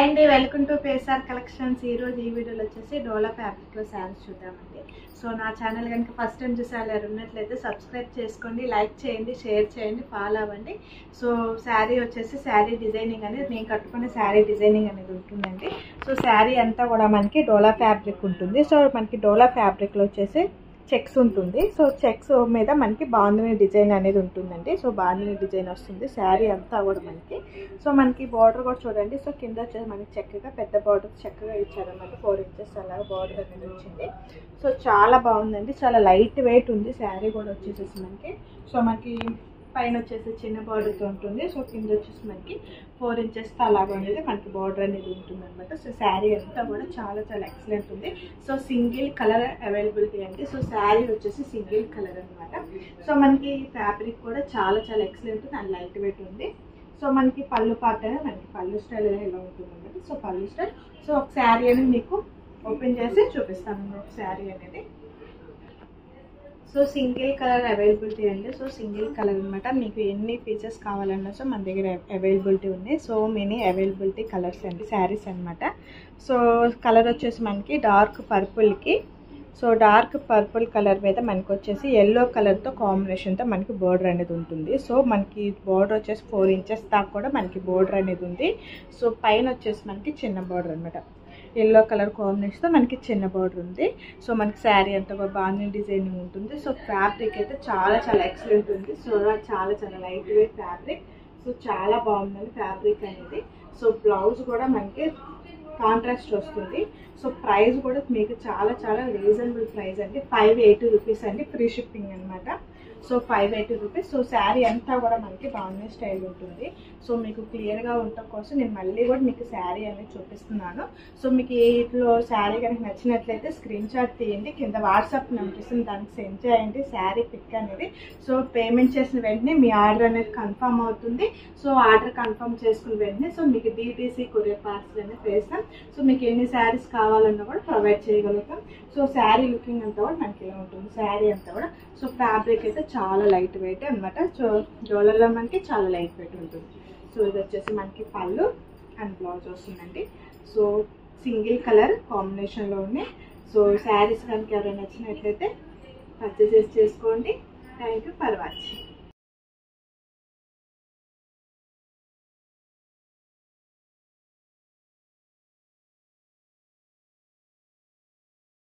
అండి welcome to పేసార్ collections ఈ రోజు ఈ వీడియోలో వచ్చేసి డోలా ఫ్యాబ్రిక్ లో శారీస్ చూద్దామండి సో నా ఛానల్ కనుక ఫస్ట్ టైం చూసే వాళ్ళు ఉన్నట్లయితే సబ్స్క్రైబ్ చేసుకోండి లైక్ చేయండి షేర్ చేయండి ఫాలో అవ్వండి సో శారీ వచ్చేసి శారీ డిజైనింగ్ అనేది నేను కట్టుకునే శారీ డిజైనింగ్ అనేది ఉంటుందండి సో శారీ అంతా కూడా మనకి డోలా ఫ్యాబ్రిక్ ఉంటుంది సో మనకి డోలా ఫ్యాబ్రిక్లో వచ్చేసి చెక్స్ ఉంటుంది సో చెక్స్ మీద మనకి బాందిని డిజైన్ అనేది ఉంటుందండి సో బాందిని డిజైన్ వస్తుంది శారీ అంతా కూడా మనకి సో మనకి బార్డర్ కూడా చూడండి సో కింద వచ్చేసి మనకి చక్కగా పెద్ద బార్డర్ చక్కగా ఇచ్చారన్నమాట ఫోర్ ఇంచెస్ అలాగా బార్డర్ అనేది వచ్చింది సో చాలా బాగుందండి చాలా లైట్ వెయిట్ ఉంది శారీ కూడా వచ్చేసేసి మనకి సో మనకి పైన వచ్చేసి చిన్న బార్డర్తో ఉంటుంది సో కింద వచ్చేసి మనకి ఫోర్ ఇంచెస్ అలాగా అనేది మనకి బార్డర్ అనేది ఉంటుంది అనమాట సో శారీ అంతా కూడా చాలా చాలా ఎక్సలెంట్ ఉంది సో సింగిల్ కలర్ అవైలబిలిటీ అండి సో శారీ వచ్చేసి సింగిల్ కలర్ అనమాట సో మనకి ఫ్యాబ్రిక్ కూడా చాలా చాలా ఎక్సలెంట్ ఉంది అండ్ లైట్ వెయిట్ ఉంది సో మనకి పళ్ళు పార్ట్ అనేది మనకి పళ్ళు స్టైల్ అనేది ఇలా ఉంటుంది అనమాట సో పళ్ళు స్టైల్ సో ఒక శారీ అనేది మీకు ఓపెన్ చేసి చూపిస్తాను ఒక శారీ అనేది సో సింగిల్ కలర్ అవైలబిలిటీ అండి సో సింగిల్ కలర్ అనమాట మీకు ఎన్ని పీసెస్ కావాలన్నా సో మన దగ్గర అవైలబిలిటీ ఉన్నాయి సో మెనీ అవైలబిలిటీ కలర్స్ అండి శారీస్ అనమాట సో కలర్ వచ్చేసి మనకి డార్క్ పర్పుల్కి సో డార్క్ పర్పుల్ కలర్ మీద మనకి వచ్చేసి ఎల్లో కలర్తో కాంబినేషన్తో మనకి బోర్డర్ అనేది ఉంటుంది సో మనకి బోర్డర్ వచ్చేసి ఫోర్ ఇంచెస్ దాకా కూడా మనకి బోర్డర్ అనేది ఉంది సో పైన వచ్చేసి మనకి చిన్న బోర్డర్ అనమాట ఎల్లో కలర్ కాంబినేషన్తో మనకి చిన్న బార్డర్ ఉంది సో మనకి శారీ అంతా బాగా డిజైనింగ్ ఉంటుంది సో ఫ్యాబ్రిక్ అయితే చాలా చాలా ఎక్సలెంట్ ఉంది సో చాలా చాలా లైట్ వెయిట్ ఫ్యాబ్రిక్ సో చాలా బాగుందండి ఫ్యాబ్రిక్ అనేది సో బ్లౌజ్ కూడా మనకి కాంట్రాస్ట్ వస్తుంది సో ప్రైస్ కూడా మీకు చాలా చాలా రీజనబుల్ ప్రైస్ అండి ఫైవ్ ఎయిటీ రూపీస్ అండి ఫ్రీ షిప్పింగ్ అనమాట so five eighty rupees so sari అంతా కూడా మనకి బాగుంది స్టైల్ ఉంటుంది సో మీకు క్లియర్గా ఉండటం కోసం నేను మళ్ళీ కూడా మీకు శారీ అనేది చూపిస్తున్నాను సో మీకు ఇట్లో శారీ కనుక నచ్చినట్లయితే స్క్రీన్ షాట్ తీయండి కింద వాట్సాప్ నెంబర్ ఇస్తుంది దానికి సెండ్ చేయండి శారీ పిక్ అనేది సో పేమెంట్ చేసిన వెంటనే మీ ఆర్డర్ అనేది కన్ఫర్మ్ అవుతుంది సో ఆర్డర్ కన్ఫర్మ్ చేసుకున్న వెంటనే సో మీకు డీటీసీ కొరియర్ పార్సల్ అనేది వేస్తాం సో మీకు ఎన్ని శారీస్ కావాలన్నా కూడా ప్రొవైడ్ చేయగలుగుతాం సో శారీ లుకింగ్ అంతా కూడా మనకి ఇలా ఉంటుంది శారీ అంతా కూడా సో ఫ్యాబ్రిక్ అయితే చాలా లైట్ వెయిట్ అనమాట సో డోలర్లో మనకి చాలా లైట్ వెయిట్ ఉంటుంది సో ఇది వచ్చేసి మనకి పళ్ళు అండ్ బ్లౌజ్ వస్తుందండి సో సింగిల్ కలర్ కాంబినేషన్లో ఉన్నాయి సో శారీస్ కనుక ఎవరైనా నచ్చినట్లయితే పర్చేస్ చేసుకోండి థ్యాంక్ యూ ఫర్ వాచింగ్